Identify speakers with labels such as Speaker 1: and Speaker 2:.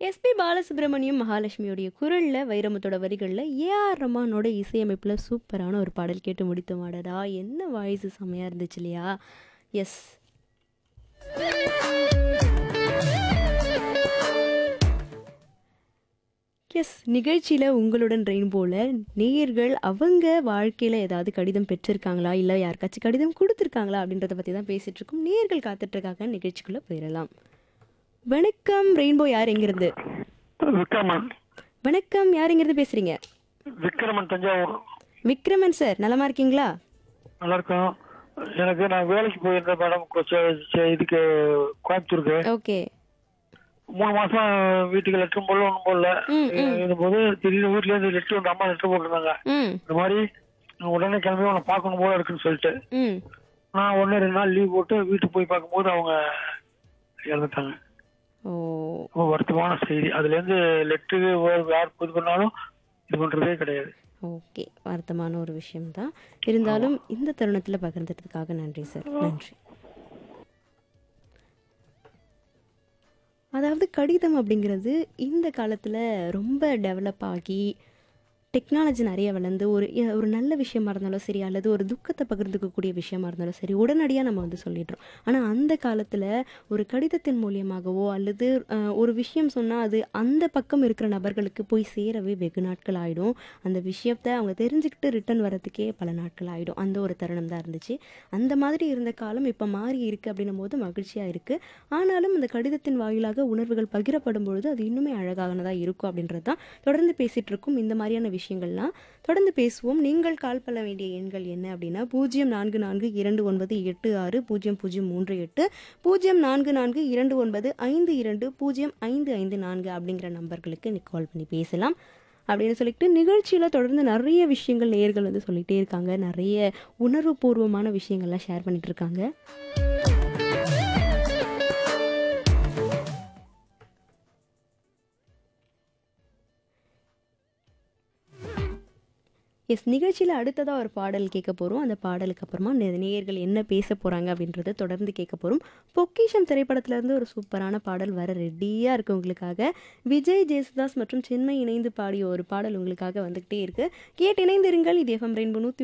Speaker 1: SP Balasubramaniam மகாலட்சுமியோடைய குரல்ல வைரமுத்தோட வரிகளில் AR ரமானோட இசையமைப்பில் சூப்பரான ஒரு பாடல் கேட்டு முடித்து மாடடா என்ன வாய்ஸ் செம்மையாக இருந்துச்சு இல்லையா எஸ் எஸ் நிகழ்ச்சியில் உங்களுடன் ரெயின்போவில் நேயர்கள் அவங்க வாழ்க்கையில் ஏதாவது கடிதம் பெற்றிருக்காங்களா இல்லை யாருக்காச்சும் கடிதம் கொடுத்துருக்காங்களா அப்படின்றத பற்றி தான் பேசிகிட்டு இருக்கோம் நேயர்கள் காத்துட்ருக்காங்க நிகழ்ச்சிக்குள்ளே போயிடலாம் வணக்கம் ரெயின்போ யார் எங்கிருந்து
Speaker 2: விக்ரமன்
Speaker 1: வணக்கம் யார் எங்கிருந்து பேசுகிறீங்க
Speaker 2: விக்ரமன் தஞ்சாவூர்
Speaker 1: விக்ரமன் சார் நலமா இருக்கீங்களா
Speaker 2: நல்லா இருக்கும் எனக்கு நான் வேலைக்கு போயிருந்தேன் மேடம் கொச்ச- ச- இதுக்கு கோயம்புத்தூருக்கு
Speaker 1: ஓகே
Speaker 2: மூணு மாசம் வீட்டுக்கு லெட்டரும் போடல ஒன்றும் போடல
Speaker 1: ம், ம்.
Speaker 2: இருந்தபோது திடீர்னு வீட்டுல இருந்து லெட்டர் வந்து அம்மா லெட்டர் போட்டிருந்தாங்க
Speaker 1: ம்
Speaker 2: இந்த மாதிரி நான் உடனே கிளம்பி உன்னை பார்க்கணும் போல இருக்குன்னு சொல்லிட்டு
Speaker 1: ம்
Speaker 2: நான் ஒன்று ரெண்டு நாள் லீவ் போட்டு வீட்டுக்கு போய் பார்க்கும்போது அவங்க இறந்துட்டாங்க
Speaker 1: ஓ
Speaker 2: ரொம்ப வருத்தமான செய்தி அதுல இருந்து லெட்டரு யார் இது பண்ணாலும் இது பண்றதே கிடையாது
Speaker 1: ஓகே வருத்தமான ஒரு விஷயம்தான் இருந்தாலும் இந்த தருணத்தில் பகிர்ந்ததுக்காக நன்றி சார் நன்றி அதாவது கடிதம் அப்படிங்கிறது இந்த காலத்தில் ரொம்ப டெவலப் ஆகி டெக்னாலஜி நிறைய வளர்ந்து ஒரு எ- ஒரு நல்ல விஷயமா இருந்தாலும் சரி அல்லது ஒரு துக்கத்தை பகிர்ந்துக்கக்கூடிய விஷயமா இருந்தாலும் சரி உடனடியாக நம்ம வந்து சொல்லிடுறோம் ஆனால் அந்த காலத்தில் ஒரு கடிதத்தின் மூலியமாகவோ அல்லது அஹ், ஒரு விஷயம் சொன்னால் அது அந்த பக்கம் இருக்கிற நபர்களுக்கு போய் சேரவே வெகு நாட்கள் ஆகிடும் அந்த விஷயத்தை அவங்க தெரிஞ்சுக்கிட்டு ரிட்டர்ன் வரதுக்கே பல நாட்கள் ஆகிடும் அந்த ஒரு தருணம் தான் இருந்துச்சு அந்த மாதிரி இருந்த காலம் இப்போ மாறி இருக்குது அப்படின்னும் போது மகிழ்ச்சியாக இருக்குது ஆனாலும் அந்த கடிதத்தின் வாயிலாக உணர்வுகள் பகிரப்படும் பொழுது அது இன்னுமே அழகானதாக இருக்கும் அப்படின்றது தான் தொடர்ந்து பேசிகிட்டு இருக்கும் இந்த மாதிரியான விஷயங்கள்லாம் தொடர்ந்து பேசுவோம் நீங்கள் கால் பண்ண வேண்டிய எண்கள் என்ன அப்படின்னா பூஜ்ஜியம் நான்கு நான்கு இரண்டு ஒன்பது எட்டு ஆறு பூஜ்ஜியம் பூஜ்ஜியம் மூன்று எட்டு பூஜ்ஜியம் நான்கு நான்கு இரண்டு ஒன்பது ஐந்து இரண்டு பூஜ்ஜியம் ஐந்து ஐந்து நான்கு அப்படிங்கிற நம்பர்களுக்கு நீ கால் பண்ணி பேசலாம் அப்படின்னு சொல்லிட்டு நிகழ்ச்சியில் தொடர்ந்து நிறைய விஷயங்கள் நேயர்கள் வந்து சொல்லிகிட்டே இருக்காங்க நிறைய உணர்வுபூர்வமான விஷயங்கள்லாம் ஷேர் பண்ணிட்டு இருக்காங்க எஸ் நிகழ்ச்சியில் அடுத்ததாக ஒரு பாடல் கேட்க போகிறோம் அந்த பாடலுக்கு அப்புறமா நே- நேயர்கள் என்ன பேச போகிறாங்க அப்படின்றத தொடர்ந்து கேட்க போகிறோம் பொக்கிஷம் திரைப்படத்திலேருந்து ஒரு சூப்பரான பாடல் வர ரெடியாக இருக்கு உங்களுக்காக விஜய் ஜேசுதாஸ் மற்றும் சின்மை இணைந்து பாடிய ஒரு பாடல் உங்களுக்காக வந்துக்கிட்டே இருக்கு கேட்டு இணைந்திருங்கள் இது எஃப்எம் ரெயின்போ நூற்றி